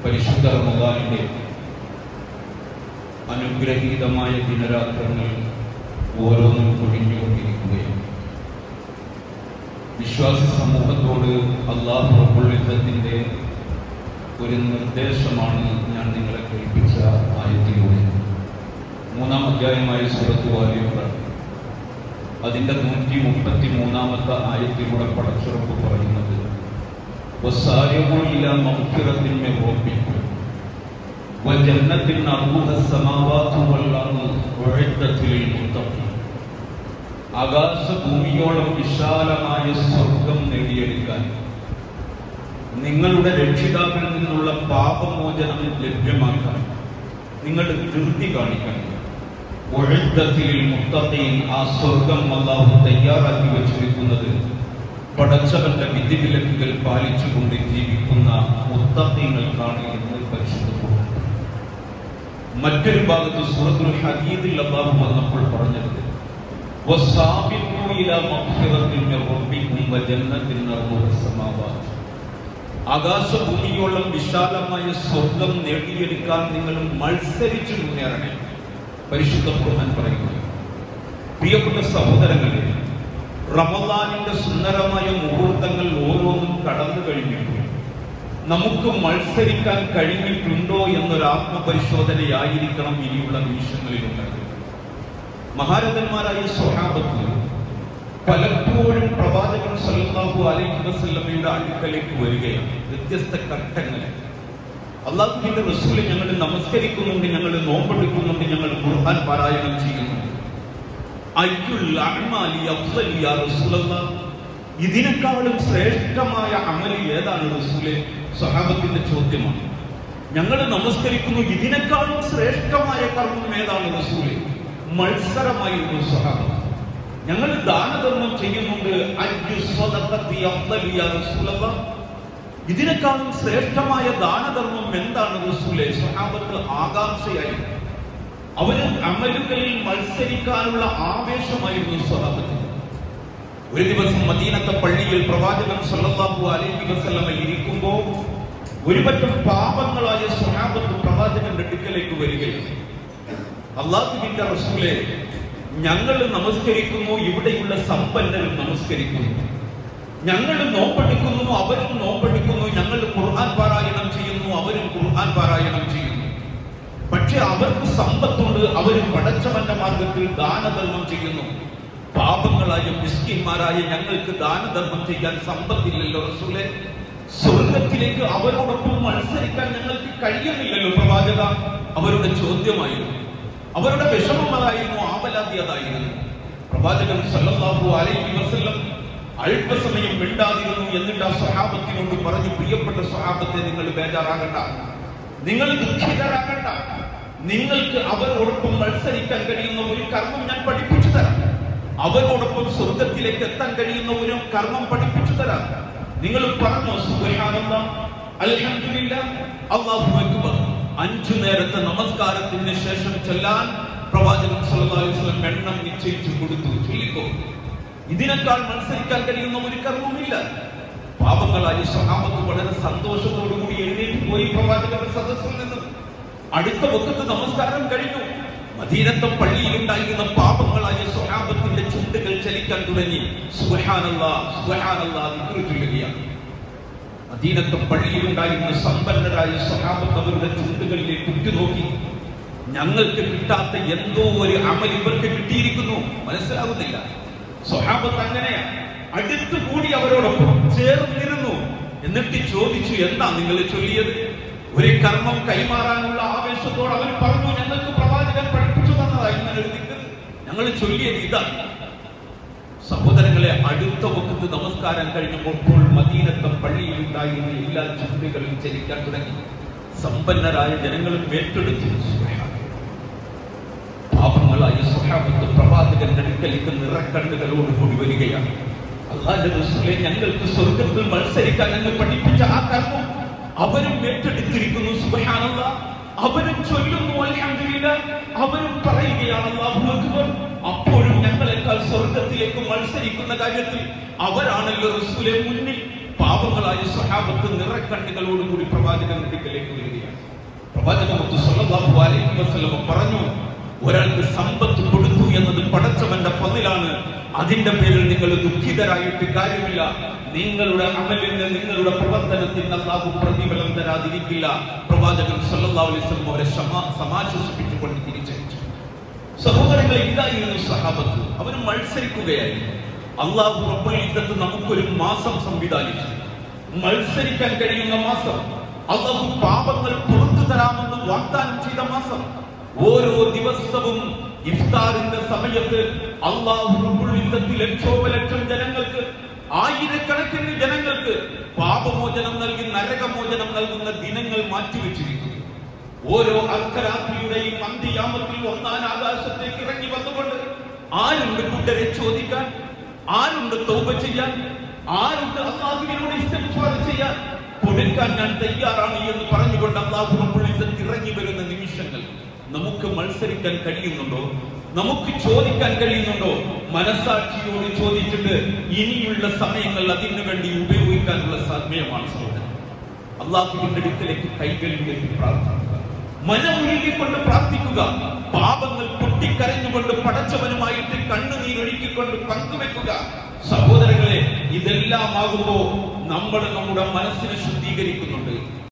പരിശുദ്ധ റമദാനിന്റെ അനുഗ്രഹീതമായ ദിനരാത്രങ്ങൾ ഓരോന്നും കൊഴിഞ്ഞുകൊണ്ടിരിക്കുകയാണ് വിശ്വാസി സമൂഹത്തോട് അള്ളാഹു റബ്ബുള്ളിസത്തിന്റെ ഒരു നിർദ്ദേശമാണ് ഞാൻ നിങ്ങളെ കേൾപ്പിച്ച ആയത്തിലൂടെ മൂന്നാം അധ്യായമായ സൂറത്ത് വാലിയുകൾ അതിന്റെ നൂറ്റി മുപ്പത്തി മൂന്നാമത്തെ ആയത്തിലൂടെ പടച്ചുറപ്പ് പറയുന്നത് وسارعوا إلى مغفرة من ربكم وجنة أرضها السماوات والأرض أعدت للمتقين ആകാശഭൂമിയോളം വിശാലമായ സ്വർഗം നേടിയെടുക്കാൻ നിങ്ങളുടെ രക്ഷിതാക്കളിൽ നിന്നുള്ള പാപമോചനം ലഭ്യമാക്കാൻ നിങ്ങൾ ധൃതി കാണിക്കണം ഒഴുത്തത്തിൽ മുത്തത്തെയും ആ സ്വർഗം അള്ളാഹു തയ്യാറാക്കി വച്ചിരിക്കുന്നത് പടച്ചവന്റെ വിധിവിലക്കുകൾ പാലിച്ചുകൊണ്ട് ജീവിക്കുന്ന മുത്തത്തെങ്ങൾക്കാണ് എന്ന് പരിശുദ്ധപ്പെടും മറ്റൊരു ഭാഗത്ത് സൂറത്തുൽ ഹദീദിൽ അള്ളാഹു വന്നപ്പോൾ പറഞ്ഞത് وَسَابِقُوا إِلَى مَغْفِرَةٍ مِّن رَّبِّكُمْ وَجَنَّةٍ أَرْضُهَا السَّمَاوَاتُ ആകാശഭൂമിയോളം വിശാലമായ സ്വർഗം നേടിയെടുക്കാൻ നിങ്ങൾ മത്സരിച്ചു മുന്നേറണേ പരിശുദ്ധ ഖുർആൻ പറയുന്നു പ്രിയപ്പെട്ട സഹോദരങ്ങളെ റമദാനിന്റെ സുന്ദരമായ മുഹൂർത്തങ്ങൾ ഓരോന്നും കടന്നു കഴിഞ്ഞിട്ടുണ്ട് നമുക്ക് മത്സരിക്കാൻ കഴിഞ്ഞിട്ടുണ്ടോ എന്നൊരു ആത്മപരിശോധനയായിരിക്കണം ഇനിയുള്ള നിമിഷങ്ങളിലുള്ളത് മഹാരഥന്മാരായ സ്വഹാബത്ത് പലപ്പോഴും പ്രവാചകൻ സല്ലല്ലാഹു അലൈഹി വസല്ലമയുടെ അടുക്കലേക്ക് വരികയാണ് വ്യത്യസ്ത ഘട്ടങ്ങളിൽ അള്ളാഹുവിന്റെ റസൂല് ഞങ്ങൾ നമസ്കരിക്കുന്നുണ്ട് ഞങ്ങൾ നോമ്പെടുക്കുന്നുണ്ട് ഞങ്ങൾ ഖുർആൻ പാരായണം ചെയ്യുന്നുണ്ട് അയ്യുൽ അഅ്മാലി അഫ്ളൽ യാ റസൂലല്ലാഹ് ഇതിനേക്കാളും ശ്രേഷ്ഠമായ അമലി ഏതാണ് റസൂലെ സ്വഹാബത്തിന്റെ ചോദ്യമാണ് ഞങ്ങൾ നമസ്കരിക്കുന്നു ഇതിനേക്കാളും ശ്രേഷ്ഠമായ കർമ്മം ഏതാണ് റസൂലെ മത്സരമായിരുന്നു സ്വഹാബം ഞങ്ങൾ ദാനധർമ്മം ചെയ്യുന്നുണ്ട് അയ്യു സ്വതക്കത്തി അഫ്ളൽ യാ റസൂലല്ലാഹ് ഇതിനേക്കാളും ശ്രേഷ്ഠമായ ദാനധർമ്മം എന്താണ് റസൂലെ സ്വഹാബത്ത് ആകാംക്ഷയായി അവര് അമലുകളിൽ മത്സരിക്കാനുള്ള ആവേശമായിരുന്നു സ്വഹാബത്തിന് ഒരു ദിവസം മദീനത്തെ പള്ളിയിൽ പ്രവാചകൻ സല്ലല്ലാഹു അലൈഹി വസല്ലമ ഇരിക്കുമ്പോൾ ഒരുപറ്റം പാപങ്ങളായ സ്വഹാബത്ത് പ്രവാചകന്റെ അടുക്കലേക്ക് വരികയാണ് അള്ളാഹുവിന്റെ റസൂലെ ഞങ്ങൾ നമസ്കരിക്കുന്നു ഇവിടെയുള്ള സമ്പന്നരും നമസ്കരിക്കുന്നു ഞങ്ങൾ നോമ്പെടുക്കുന്നു അവരും നോമ്പെടുക്കുന്നു ഞങ്ങൾ ഖുർആൻ പാരായണം ചെയ്യുന്നു അവരും ഖുർആൻ പാരായണം ചെയ്യുന്നു പക്ഷെ അവർക്ക് സമ്പത്തുണ്ട് അവർ പടച്ചവന്റെ മാർഗത്തിൽ ദാനധർമ്മം ചെയ്യുന്നു പാപങ്ങളായ മിസ്കിന്മാരായ ഞങ്ങൾക്ക് ദാനധർമ്മം ചെയ്യാൻ സമ്പത്തില്ലല്ലോ റസൂലെ സ്വർഗത്തിലേക്ക് അവരോടൊപ്പം മത്സരിക്കാൻ ഞങ്ങൾക്ക് കഴിയുന്നില്ലല്ലോ പ്രവാചക അവരുടെ ചോദ്യമായിരുന്നു അവരുടെ വിഷമങ്ങളായിരുന്നു ആവലാതി അതായിരുന്നു പ്രവാചകൻ സല്ലല്ലാഹു അലൈഹി വസല്ലം അല്പസമയം മിണ്ടാതിരുന്നു എന്നിട്ട് ആ സ്വഹാബത്തിനോട് പറഞ്ഞു പ്രിയപ്പെട്ട സ്വഹാബത്തെ നിങ്ങൾ ബേജാറാകണ്ട നിങ്ങൾ ദുഃഖിതരാകണ്ട നിങ്ങൾക്ക് അവരോടൊപ്പം മത്സരിക്കാൻ കഴിയുന്ന ഒരു കർമ്മം ഞാൻ പഠിപ്പിച്ചു തരാം അവരോടൊപ്പം സ്വർഗത്തിലേക്ക് എത്താൻ കഴിയുന്ന ഒരു കർമ്മം പഠിപ്പിച്ചു തരാം നിങ്ങൾ പറഞ്ഞു സുബ്ഹാനല്ലാ അൽഹംദുലില്ലാ അല്ലാഹു അക്ബർ അഞ്ചു നേരത്തെ നമസ്കാരത്തിന് ശേഷം ചെല്ലാൻ പ്രവാചകൻ സല്ലല്ലാഹു അലൈഹി വസല്ലം എണ്ണം നിശ്ചയിച്ചു കൊടുത്തു ചൊല്ലിക്കോ ഇതിനേക്കാൾ മത്സരിക്കാൻ കഴിയുന്ന ഒരു കർമ്മമില്ല പാപങ്ങളായ സ്വഹാബത്ത് വളരെ സന്തോഷത്തോടുകൂടി എഴുന്നേറ്റ് പോയി പ്രവാചകന്റെ സദസ്സിൽ നിന്ന് അടുത്ത വക്കത്ത് നമസ്കാരം കഴിഞ്ഞു മദീനത്തെ പള്ളിയിലുണ്ടായിരുന്ന പാപങ്ങളായ സ്വഹാബത്തിന്റെ ചുണ്ടുകൾ ചലിക്കാൻ തുടങ്ങി സുബ്ഹാനല്ലാ സുബ്ഹാനല്ലാ ദിക്റ് ചൊല്ലുകയാണ് മദീനത്തെ പള്ളിയിലുണ്ടായിരുന്ന സമ്പന്നരായ സ്വഹാബത്ത് അവരുടെ ചുണ്ടുകളിലേക്ക് ഉറ്റുനോക്കി ഞങ്ങൾക്ക് കിട്ടാത്ത എന്തോ ഒരു അമൽ ഇവർക്ക് കിട്ടിയിരിക്കുന്നു മനസ്സിലാകുന്നില്ല സ്വഹാബത്ത് അങ്ങനെയാണ് അടുത്തു കൂടി അവരോടൊപ്പം ചേർന്നിരുന്നു എന്നിട്ട് ചോദിച്ചു എന്താ നിങ്ങൾ ചൊല്ലിയത് ഒരു കർമ്മം കൈമാറാനുള്ള ആവേശത്തോട് അവർ പറഞ്ഞു ഞങ്ങൾക്ക് പ്രവാചകൻ പഠിപ്പിച്ചു തന്നതായി ഇങ്ങനെ ഒരു ദിക്കർ ഞങ്ങൾ ചൊല്ലിയത് ഇതാണ് സഹോദരങ്ങളെ അടുത്ത വക്കത്ത് നമസ്കാരം കഴിഞ്ഞപ്പോൾ മദീനത്തെ പള്ളിയിൽ ഉണ്ടായിരുന്ന എല്ലാ ചുണ്ടുകളും ചലിക്കാൻ തുടങ്ങി സമ്പന്നരായ ജനങ്ങളും ഏറ്റെടുത്തു പാപങ്ങളായ സ്വഹാബത്ത് പ്രവാചകന്റെ അടുക്കലേക്ക് നിറക്കണ്ണുകളോട് കൂടി വരികയാണ് അള്ളാന്റെ റസൂലെ ഞങ്ങൾക്ക് സ്വർഗത്തിൽ മത്സരിക്കാൻ ഞങ്ങൾ പഠിപ്പിച്ച ആ കർമ്മം അവരും ഏറ്റെടുത്തിരിക്കുന്നു സുബ്ഹാനല്ല അവരും ചൊല്ലുന്നു അൽഹംദുലില്ലാ അവരും പറയുകയാണ് അല്ലാഹു അക്ബർ അപ്പോഴും ഞങ്ങളെക്കാൾ സ്വർഗത്തിലേക്ക് മത്സരിക്കുന്ന കാര്യത്തിൽ അവരാണല്ലോ റസൂലെ മുന്നിൽ പാപങ്ങളായ സ്വഹാബത്ത് നിറക്കണ്ണുകളോടുകൂടി പ്രവാചകന്റെ അടുക്കലേക്ക് വരികയാണ് പ്രവാചകൻ മുത്ത് സല്ലല്ലാഹു അലൈഹി വസല്ലം പറഞ്ഞു ഒരാൾക്ക് സമ്പത്ത് കൊടുത്തു എന്നത് പടച്ചവന്റെ ഫതിലാണ് അതിന്റെ പേരിൽ നിങ്ങൾ ദുഃഖിതരായിട്ട് കാര്യമില്ല നിങ്ങളുടെ അമലിന് നിങ്ങളുടെ പ്രവർത്തനത്തിന് അള്ളാഹു പ്രതിഫലം തരാതിരിക്കില്ല പ്രവാചകൻ സല്ലല്ലാഹു അലൈഹി വസല്ലം അവരെ സമ- സമാശ്വസിപ്പിച്ചുകൊണ്ട് തിരിച്ചയച്ചു സഹോദരങ്ങളെ ഇതായിരുന്നു സഹാബത്ത് അവർ മത്സരിക്കുകയായിരുന്നു അള്ളാഹു റബ്ബുൽ ഇസ്സത്ത് നമുക്കൊരു മാസം സംവിധാനിച്ചു മത്സരിക്കാൻ കഴിയുന്ന മാസം അള്ളാഹു പാപങ്ങൾ പുറത്തു തരാമെന്ന് വാഗ്ദാനം ചെയ്ത മാസം ഓരോ ദിവസവും ഇഫ്താറിന്റെ സമയത്ത് അള്ളാഹു റബ്ബുൽ ഇസ്സത്ത് ലക്ഷോപലക്ഷം ജനങ്ങൾക്ക് ആയിരക്കണക്കിന് ജനങ്ങൾക്ക് പാപമോചനം നൽകി നരകമോചനം നൽകുന്ന ദിനങ്ങൾ മാറ്റിവെച്ചിരിക്കുന്നു ഓരോ അർദ്ധരാത്രിയുടെയും അന്ത്യയാമത്തിൽ ഒന്നാൻ ആകാശത്തേക്ക് ഇറങ്ങി വന്നുകൊണ്ട് ആരുണ്ട് കൂട്ടരെ ചോദിക്കാൻ ആരുണ്ട് തൗബ ചെയ്യാൻ ആരുണ്ട് അള്ളാഹുവിനോട് ഇസ്തിഗ്ഫാർ ചെയ്യാൻ കൊടുക്കാൻ ഞാൻ തയ്യാറാണ് എന്ന് പറഞ്ഞുകൊണ്ട് അള്ളാഹു റബ്ബുൽ ഇസ്സത്ത് ഇറങ്ങി വരുന്ന നിമിഷങ്ങൾ നമുക്ക് മത്സരിക്കാൻ കഴിയുന്നുണ്ടോ നമുക്ക് ചോദിക്കാൻ കഴിയുന്നുണ്ടോ മനസാക്ഷിയോട് ചോദിച്ചിട്ട് ഇനിയുള്ള സമയങ്ങൾ അതിനു വേണ്ടി ഉപയോഗിക്കാനുള്ള സമയമാണ് സഹോദരൻ അള്ളാഹുവിന്റെ അടുക്കലേക്ക് കൈകൾ ഉയർത്തി പ്രാർത്ഥിക്കുക മനമൊഴുകിക്കൊണ്ട് പ്രാർത്ഥിക്കുക പാപങ്ങൾ പൊട്ടിക്കരഞ്ഞുകൊണ്ട് പടച്ചവനുമായിട്ട് കണ്ണുനീരൊഴുക്കിക്കൊണ്ട് പങ്കുവെക്കുക സഹോദരങ്ങളെ ഇതെല്ലാം ആകുമ്പോ നമ്മൾ നമ്മുടെ മനസ്സിനെ ശുദ്ധീകരിക്കുന്നുണ്ട്